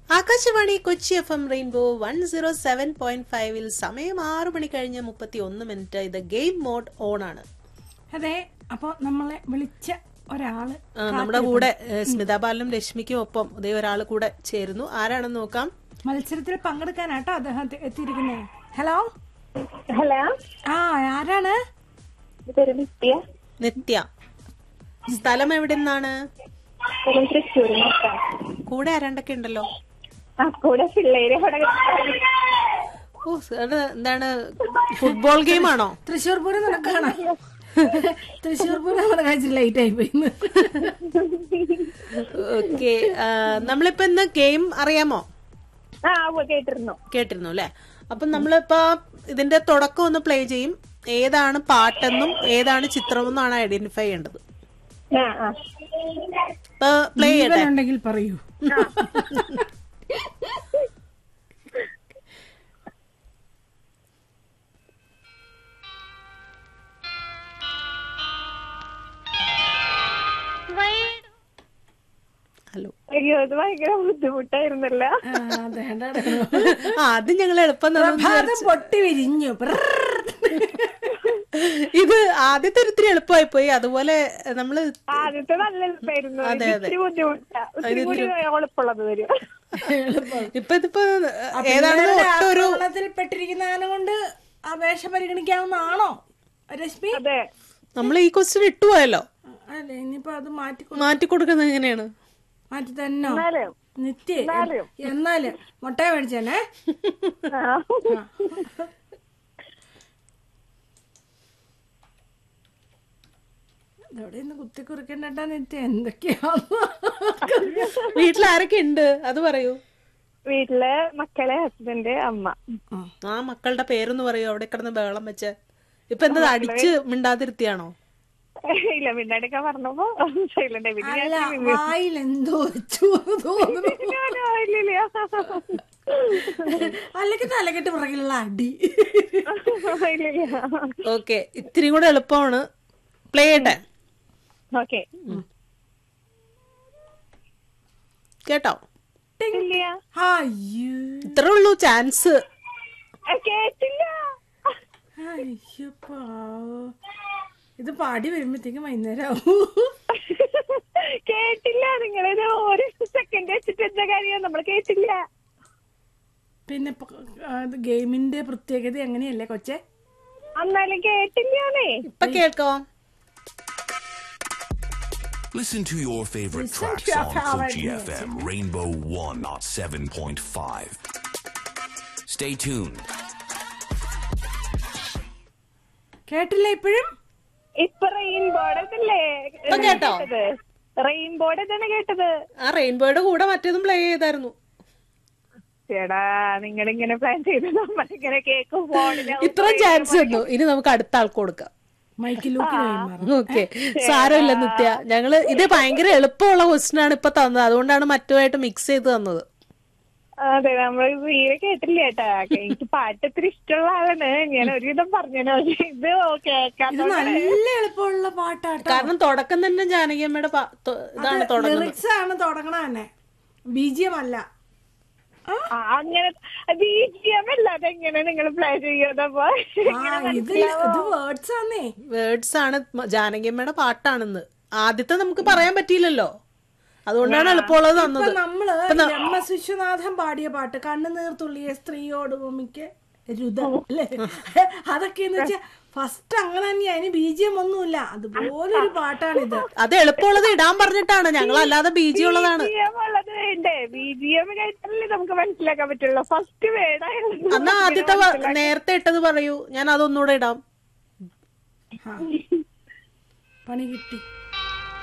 Akashvani Kochi F M rainbow one zero seven point ഫൈവിൽ സമയം ആറു മണി കഴിഞ്ഞ് മുപ്പത്തി ഒന്ന് മിനിറ്റ് ഇത് ഗെയിം മോഡ് ഓൺ ആണ് അതെ അപ്പൊ നമ്മളെ വിളിച്ച ഒരാള് ആ, നമ്മുടെ കൂടെ ഏ, സ്മിത ബാലനും രശ്മിക്കും ഒപ്പം ഇതേ ഒരാൾ കൂടെ ചേരുന്നു ആരാണെന്ന് നോക്കാം മത്സരത്തിൽ പങ്കെടുക്കാനാട്ടോ അദ്ദേഹം എത്തി- എത്തിയിരിക്കുന്നത് ഹലോ ഹലോ ആ ആരാണ് ഇതൊരു നിത്യ നിത്യ സ്ഥലം എവിടെ നിന്നാണ് സ്ഥലം തൃശ്ശൂർ മൊത്തം കൂടെ ആരാണ്ടൊക്കെ ഉണ്ടല്ലോ ആ കൂടെ പിള്ളേര് അവിടെ ഓ അത് എന്താണ് ഫുട്ബോൾ ഗെയിം ആണോ തൃശ്ശൂർ പൂരം നടക്കാണ് തൃശ്ശൂർ പൂരം നടക്കാൻ ലേറ്റ് ആയി പോയി ഇന്ന്. ഓക്കെ നമ്മളിപ്പോ ഇന്ന് ഗെയിം അറിയാമോ ആ ഉവ്വ് കേട്ടിരുന്നു കേട്ടിരുന്നു അല്ലെ അപ്പൊ നമ്മളിപ്പോ ഇതിന്റെ തുടക്കം ഒന്ന് പ്ലേ ചെയ്യും ഏതാണ് പാട്ടെന്നും ഏതാണ് ചിത്രമെന്നാണ് ഐഡന്റിഫൈ ചെയ്യേണ്ടത് ആ ആ ഇപ്പൊ പ്ലേ ചെയ്യട്ടെ ഉണ്ടെങ്കിൽ പറയൂ ഹലോ അയ്യോ അത് ഭയങ്കര ബുദ്ധിമുട്ടായിരുന്നല്ലോ ആ, അതെ, അതെ, അതെ. ആ അത് ഞങ്ങൾ എളുപ്പം തന്നു പ്രഭാതം പൊട്ടി വിരിഞ്ഞു പ്രർ. ഇത് ആദ്യത്തെ ഒരു ഇത്തിരി എളുപ്പമായി പോയി അതുപോലെ നമ്മള് ആദ്യത്തെ നല്ല എളുപ്പമായിരുന്നു ഇത് അതെ, അതെ. ഇത്തിരി ബുദ്ധിമുട്ടാ ഒത്തിരി കൂടി എളുപ്പമുള്ളത് വരും ഇപ്പൊ ഇതിപ്പോ ആ ഏതാണെന്ന് പിള്ളേരുടെ ഒട്ടൊരു ആക്രമണത്തിൽ പെട്ടിരിക്കുന്ന കാരണം കൊണ്ട് അപേക്ഷ പരിഗണിക്കാവുന്നതാണോ രശ്മി അതെ നമ്മൾ ഈ ക്വസ്റ്റ്യൻ ഇട്ടുപോയല്ലോ അല്ലെ ഇനിയിപ്പോ അത് മാറ്റി കൊ- മാറ്റി കൊടുക്കുന്നത് എങ്ങനെയാണ് മാറ്റി തന്നോ എന്നാലും നിത്യ എന്നാല് മുട്ട മേടിച്ചേനെ ആ. ഇതവിടെ ഇന്ന് കുത്തി കുറിക്കണ്ടട്ടാ നിത്യ എന്തൊക്കെയാ വീട്ടിൽ ആരൊക്കെ ഉണ്ട് അത് പറയൂ വീട്ടിലെ മക്കളെ ഹസ്ബൻഡ് അമ്മ ആ മക്കളുടെ പേരൊന്ന് പറയൂ അവിടെ കിടന്ന് ബഹളം വെച്ച് ഇപ്പൊ എന്താ അടിച്ച് മിണ്ടാതിരുത്തിയാണോ ഇല്ല മിണ്ടാടിക്കാൻ പറഞ്ഞപ്പോ സൈലന്റ് ആയി പിന്നെ അല്ല വായിൽ എന്തോ വെച്ചു എന്ന് തോന്നുന്നു ഞാൻ- ഇല്ലില്ല. അല്ലെങ്കിൽ തലക്കെട്ട് പുറകിലുള്ള അടി ഇല്ലില്ല. ഓക്കെ ഇത്തിരി കൂടെ എളുപ്പമാണ് പ്ലേ ചെയ്യട്ടെ ഓക്കെ കേട്ടോ ഇല്ല അയ്യോ ഇത്രേ ഉള്ളൂ ചാൻസ് ആ, കേട്ടില്ല അയ്യോ പാവോ ഇത് പാടി വരുമ്പോഴത്തേക്കും വൈകുന്നേരം ആവും കേട്ടില്ല നിങ്ങളിത് ഒരു സെക്കൻഡ് വെച്ചിട്ട് എന്താ കാര്യം നമ്മൾ കേട്ടില്ല പിന്നെ പ- അത് ഗെയിമിന്റെ പ്രത്യേകത എങ്ങനെയല്ലേ കൊച്ചെ എന്നാലും കേട്ടില്ലാന്നേ ഇപ്പൊ കേൾക്കോ Listen to your favorite Listen tracks to your on favorite Fuji music. FM Rainbow 107.5. Stay tuned. കേട്ടില്ല ഇപ്പോഴും ഇപ്പൊ റെയിൻബോർഡല്ലേ ഇപ്പൊ കേട്ടോ? റെയിൻബോർഡ് തന്നെ കേട്ടത് ആ റെയിൻബോയുടെ കൂടെ മറ്റേതും പ്ലേ ചെയ്തായിരുന്നു ചേടാ നിങ്ങളിങ്ങനെ പ്ലാൻ ചെയ്ത് നമ്മളിങ്ങനെ കേക്ക് ഫോണില് ഇത്ര ചാൻസ് തന്നു ഇനി നമുക്ക് അടുത്ത ആൾക്ക് കൊടുക്കാം മൈക്കിലൂക്കി കൈമാറും ഓക്കെ സാരമില്ല നിത്യ ഞങ്ങള് ഇത് ഭയങ്കര എളുപ്പമുള്ള ക്വസ്റ്റ്യൻ ആണ് ഇപ്പൊ തന്നത് അതുകൊണ്ടാണ് മറ്റുമായിട്ട് മിക്സ് ചെയ്ത് തന്നത് അതെ നമ്മൾ തീരെ കേട്ടില്ല ചേട്ടാ എനിക്ക് പാട്ട് ഇത്തിരി ഇഷ്ടമുള്ള ആളാണ് ഞാൻ ഒരുവിധം പറഞ്ഞു പക്ഷെ ഇത് കേൾക്കാൻ ഇത് നല്ല എളുപ്പമുള്ള പാട്ടാട്ടോ കാരണം തുടക്കം തന്നെ ജാനകിയമ്മയുടെ പാ- തൊ- ഇതാണ് തുടങ്ങുന്നത് ലിറിക്സ് ആണ് തുടങ്ങണ തന്നെ ബീജിയം അല്ല ആ, അങ്ങനെ ബി ജി എം അല്ലാതെ എങ്ങനെ നിങ്ങൾ പ്ലേ ചെയ്യുന്നപ്പോ ആ ഇത് ഇത് വേർഡ്സ് ആന്നേ വേർഡ്സ് ആണ് മ- ജാനകിയമ്മയുടെ പാട്ടാണെന്ന് ആദ്യത്തെ നമുക്ക് പറയാൻ പറ്റിയില്ലല്ലോ അതുകൊണ്ടാണ് എളുപ്പമുള്ളത് ഇപ്പൊ തന്നത് നമ്മള് എം എസ് വിശ്വനാഥൻ പാടിയ പാട്ട് കണ്ണുനീർ തുള്ളിയ സ്ത്രീയോട് ഭൂമിക്ക് രുത അല്ലേ അതൊക്കെ എന്ന് വെച്ചാ ഫസ്റ്റ് അങ്ങനെ തന്നെയാ അതിന് ബീജിയം ഒന്നുമില്ല അതുപോലൊരു പാട്ടാണിത് അത് എളുപ്പമുള്ളത് ഇടാൻ പറഞ്ഞിട്ടാണ് ഞങ്ങൾ അല്ലാതെ ബി ജി ഉള്ളതാണ് ബി ജി എം ഉള്ളത് വേണ്ടേ ബി ജി എം കേട്ടാലേ നമുക്ക് മനസ്സിലാക്കാൻ പറ്റുള്ളൂ ഫസ്റ്റ് വേടായിരുന്നു എന്നാ ആദ്യത്തെ വ- നേരത്തെ ഇട്ടത് പറയൂ ഞാൻ അതൊന്നുകൂടെ ഇടാം പണി കിട്ടി